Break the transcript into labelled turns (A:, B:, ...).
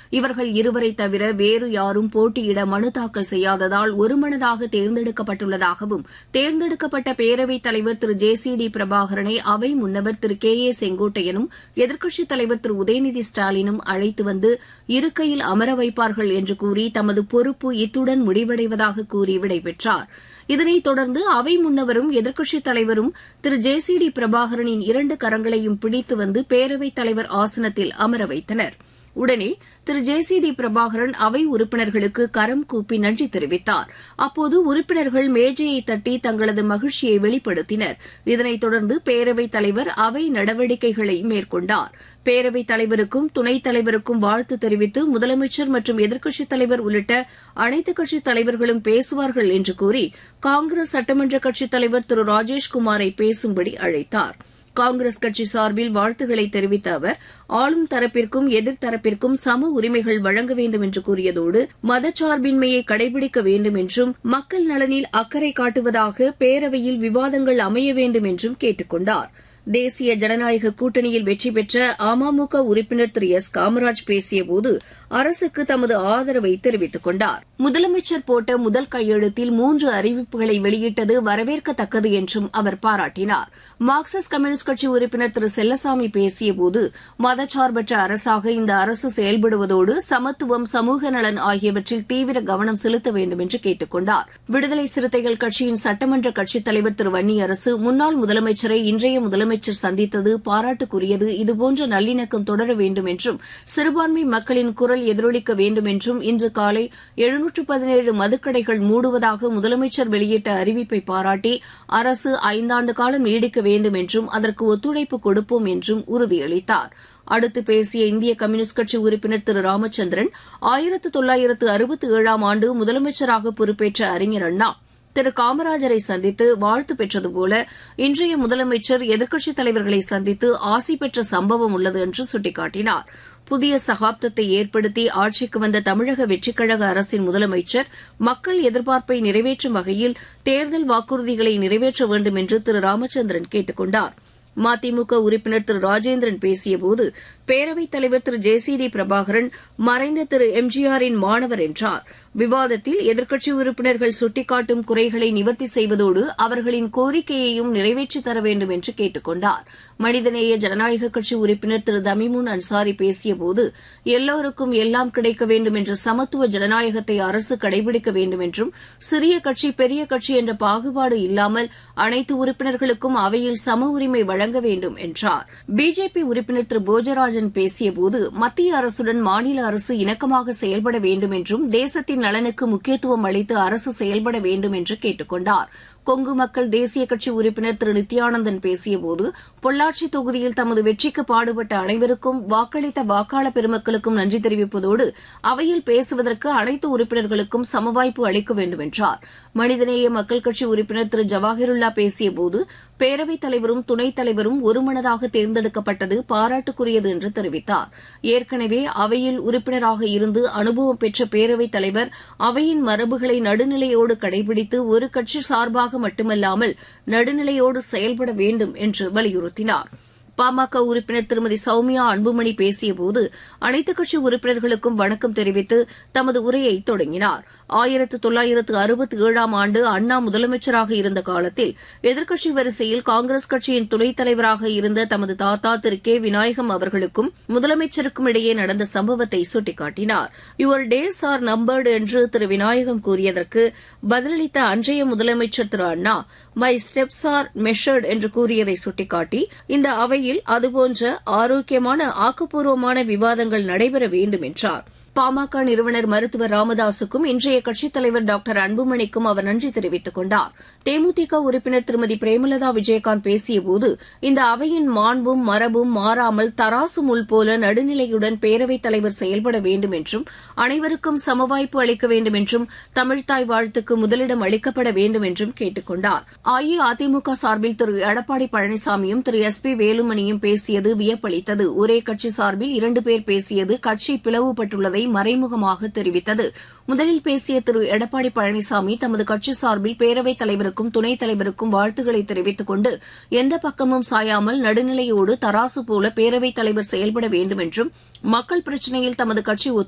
A: இவர்கள் இருவரை தவிர வேறு யாரும் போட்டியிட மனு தாக்கல் செய்யாததால் ஒருமனதாக தேர்ந்தெடுக்கப்பட்டுள்ளதாகவும் தேர்ந்தெடுக்கப்பட்ட பேரவைத் தலைவர் திரு ஜே சி டி பிரபாகரனை அவை முன்னவர் திரு கே ஏ செங்கோட்டையனும் எதிர்க்கட்சித் தலைவர் திரு உதயநிதி ஸ்டாலினும் அழைத்து வந்து இருக்கையில் அமர வைப்பார்கள் என்று கூறி தமது பொறுப்பு இத்துடன் முடிவடைவதாக கூறி விடைபெற்றார் இதனைத் தொடர்ந்து அவை முன்னவரும் எதிர்க்கட்சித் தலைவரும் திரு ஜே சி டி பிரபாகரனின் இரண்டு கரங்களையும் பிடித்து வந்து பேரவைத் தலைவர் ஆசனத்தில் அமர வைத்தனர் உடனே திரு ஜே சி டி பிரபாகரன் அவை உறுப்பினர்களுக்கு கரம் கூப்பி நன்றி தெரிவித்தார் அப்போது உறுப்பினர்கள் மேஜையை தட்டி தங்களது மகிழ்ச்சியை வெளிப்படுத்தினர் இதனைத் தொடர்ந்து பேரவைத் தலைவர் அவை நடவடிக்கைகளை மேற்கொண்டார் பேரவைத் தலைவருக்கும் துணைத் தலைவருக்கும் வாழ்த்து தெரிவித்து முதலமைச்சர் மற்றும் எதிர்க்கட்சித் தலைவர் உள்ளிட்ட அனைத்துக் கட்சித் தலைவர்களும் பேசுவார்கள் என்று கூறி காங்கிரஸ் சட்டமன்ற கட்சித் தலைவர் திரு ராஜேஷ்குமாரை பேசும்படி அழைத்தாா் காங்கிரஸ் கட்சி சார்பில் வாழ்த்துக்களை தெரிவித்த அவர் ஆளும் தரப்பிற்கும் எதிர்த்தரப்பிற்கும் சம உரிமைகள் வழங்க வேண்டும் என்று கூறியதோடு மதச்சார்பின்மையை கடைபிடிக்க வேண்டும் என்றும் மக்கள் நலனில் அக்கறை காட்டுவதாக பேரவையில் விவாதங்கள் அமைய வேண்டும் என்றும் கேட்டுக் கொண்டார் தேசிய ஜனநாயக கூட்டணியில் வெற்றி பெற்ற அமமுக உறுப்பினர் திரு எஸ் காமராஜ் பேசியபோது அரசுக்கு தமது ஆதரவை தெரிவித்துக் கொண்டார் முதலமைச்சர் போட்ட முதல் கையெழுத்தில் மூன்று அறிவிப்புகளை வெளியிட்டது வரவேற்கத்தக்கது என்றும் அவர் பாராட்டினார் மார்க்சிஸ்ட் கம்யூனிஸ்ட் கட்சி உறுப்பினர் திரு செல்லசாமி பேசியபோது மதச்சார்பற்ற அரசாக இந்த அரசு செயல்படுவதோடு சமத்துவம் சமூக நலன் ஆகியவற்றில் தீவிர கவனம் செலுத்த வேண்டும் என்று கேட்டுக் கொண்டார் விடுதலை சிறுத்தைகள் கட்சியின் சட்டமன்ற கட்சித் தலைவர் திரு வன்னியரசு முன்னாள் முதலமைச்சரை இன்றைய முதலமைச்சர் சந்தித்தது பாராட்டுக்குரியது இதுபோன்ற நல்லிணக்கம் தொடர வேண்டும் என்றும் சிறுபான்மை மக்களின் குரல் எதிரொலிக்க வேண்டும் என்றும் இன்று காலை எழுநூற்று பதினேழு மதுக்கடைகள் மூடுவதாக முதலமைச்சர் வெளியிட்ட அறிவிப்பை பாராட்டி அரசு ஐந்தாண்டு காலம் நீடிக்க வேண்டும் என்றும் அதற்கு ஒத்துழைப்பு கொடுப்போம் என்றும் உறுதியளித்தார் அடுத்து பேசிய இந்திய கம்யூனிஸ்ட் கட்சி உறுப்பினர் திரு ராமச்சந்திரன் ஆயிரத்து தொள்ளாயிரத்து அறுபத்தி ஏழாம் ஆண்டு முதலமைச்சராக பொறுப்பேற்ற அறிஞர் அண்ணா திரு காமராஜரை சந்தித்து வாழ்த்து பெற்றது போல இன்றைய முதலமைச்சர் எதிர்க்கட்சித் தலைவர்களை சந்தித்து ஆசி பெற்ற சம்பவம் உள்ளது என்று சுட்டிக்காட்டினார் புதிய சகாப்தத்தை ஏற்படுத்தி ஆட்சிக்கு வந்த தமிழக வெற்றிக்கழக அரசின் முதலமைச்சர் மக்கள் எதிர்பார்ப்பை நிறைவேற்றும் வகையில் தேர்தல் வாக்குறுதிகளை நிறைவேற்ற வேண்டும் என்று திரு ராமச்சந்திரன் கேட்டுக் கொண்டார் மதிமுக உறுப்பினர் திரு ராஜேந்திரன் பேசியபோது பேரவைத் தலைவர் திரு ஜே சி டி பிரபாகரன் மறைந்த திரு எம்ஜிஆரின் மாணவர் என்றார் விவாதத்தில் எதிர்க்கட்சி உறுப்பினர்கள் சுட்டிக்காட்டும் குறைகளை நிவர்த்தி செய்வதோடு அவர்களின் கோரிக்கையையும் நிறைவேற்றித் தர வேண்டும் என்று கேட்டுக் கொண்டார் மனிதநேய ஜனநாயக கட்சி உறுப்பினர் திரு தமிமுன் அன்சாரி பேசியபோது எல்லோருக்கும் எல்லாம் கிடைக்க வேண்டும் என்ற சமத்துவ ஜனநாயகத்தை அரசு கடைபிடிக்க வேண்டும் என்றும் சிறிய கட்சி பெரிய கட்சி என்ற பாகுபாடு இல்லாமல் அனைத்து உறுப்பினர்களுக்கும் அவையில் சம உரிமை வழங்க வேண்டும் என்றார் பிஜேபி உறுப்பினர் திரு போஜராஜன் பேசியபோது மத்திய அரசுடன் மாநில அரசு இணக்கமாக செயல்பட வேண்டும் என்றும் தேசத்தின் நலனுக்கு முக்கியத்துவம் அளித்து அரசு செயல்பட வேண்டும் என்று கேட்டுக் கொண்டார் கொங்கு மக்கள் தேசிய கட்சி உறுப்பினர் திரு நித்யானந்தன் பேசியபோது பொள்ளாச்சி தொகுதியில் தமது வெற்றிக்கு பாடுபட்ட அனைவருக்கும் வாக்களித்த வாக்காளர் பெருமக்களுக்கும் நன்றி தெரிவிப்பதோடு அவையில் பேசுவதற்கு அனைத்து உறுப்பினர்களுக்கும் சமவாய்ப்பு அளிக்க வேண்டும் என்றார் மனிதநேய மக்கள் கட்சி உறுப்பினர் திரு ஜவாஹிருல்லா பேசியபோது பேரவைத் தலைவரும் துணைத் தலைவரும் ஒருமனதாக தேர்ந்தெடுக்கப்பட்டது பாராட்டுக்குரியது என்று தெரிவித்தார் ஏற்கனவே அவையில் உறுப்பினராக இருந்து அனுபவம் பெற்ற பேரவைத் தலைவர் அவையின் மரபுகளை நடுநிலையோடு கடைபிடித்து ஒரு கட்சி சார்பாக மட்டுமல்லாமல் நடுநிலையோடு செயல்பட வேண்டும் என்று வலியுறுத்தினார் பாமக உறுப்பினர் திருமதி சௌமியா அன்புமணி பேசியபோது அனைத்துக் கட்சி உறுப்பினர்களுக்கும் வணக்கம் தெரிவித்து தமது உரையை தொடங்கினார் ஆயிரத்து தொள்ளாயிரத்து அறுபத்தி ஏழாம் ஆண்டு அண்ணா முதலமைச்சராக இருந்த காலத்தில் எதிர்க்கட்சி வரிசையில் காங்கிரஸ் கட்சியின் துணைத் தலைவராக இருந்த தமது தாத்தா திரு கே விநாயகம் அவர்களுக்கும் முதலமைச்சருக்கும் இடையே நடந்த சம்பவத்தை சுட்டிக்காட்டினார் யுவர் டேஸ் ஆர் நம்பர்டு என்று திரு விநாயகம் கூறியதற்கு பதிலளித்த அன்றைய முதலமைச்சர் திரு Anna my steps are measured என்று கூறியதை சுட்டிக்காட்டி இந்த அவையில் அதுபோன்ற ஆரோக்கியமான ஆக்கப்பூர்வமான விவாதங்கள் நடைபெற வேண்டும் என்றார் பாமக நிறுவனர் மருத்துவர் ராமதாசுக்கும் இன்றைய கட்சித் தலைவர் டாக்டர் அன்புமணிக்கும் அவர் நன்றி தெரிவித்துக் கொண்டார் தேமுதிக உறுப்பினர் திருமதி பிரேமலதா விஜயகாந்த் பேசியபோது இந்த அவையின் மாண்பும் மரபும் மாறாமல் தராசு முள் போல நடுநிலையுடன் பேரவைத் தலைவர் செயல்பட வேண்டும் என்றும் அனைவருக்கும் சமவாய்ப்பு அளிக்க வேண்டும் என்றும் தமிழ்தாய் வாழ்த்துக்கு முதலிடம் அளிக்கப்பட வேண்டும் என்றும் கேட்டுக் கொண்டார் அஇஅதிமுக சார்பில் திரு எடப்பாடி பழனிசாமியும் திரு எஸ் பி வேலுமணியும் பேசியது வியப்பளித்தது ஒரே கட்சி சார்பில் இரண்டு பேர் பேசியது கட்சி பிளவுபட்டுள்ளதை மறைமுகமாக தெரிவித்தது முதலில் பேசிய திரு எடப்பாடி பழனிசாமி தமது கட்சி சார்பில் பேரவைத் தலைவருக்கும் துணைத் தலைவருக்கும் வாழ்த்துக்களை தெரிவித்துக் கொண்டு எந்த பக்கமும் சாயாமல் நடுநிலையோடு தராசு போல பேரவைத் தலைவர் செயல்பட வேண்டும் என்றும் மக்கள் பிரச்சினையில் தமது கட்சி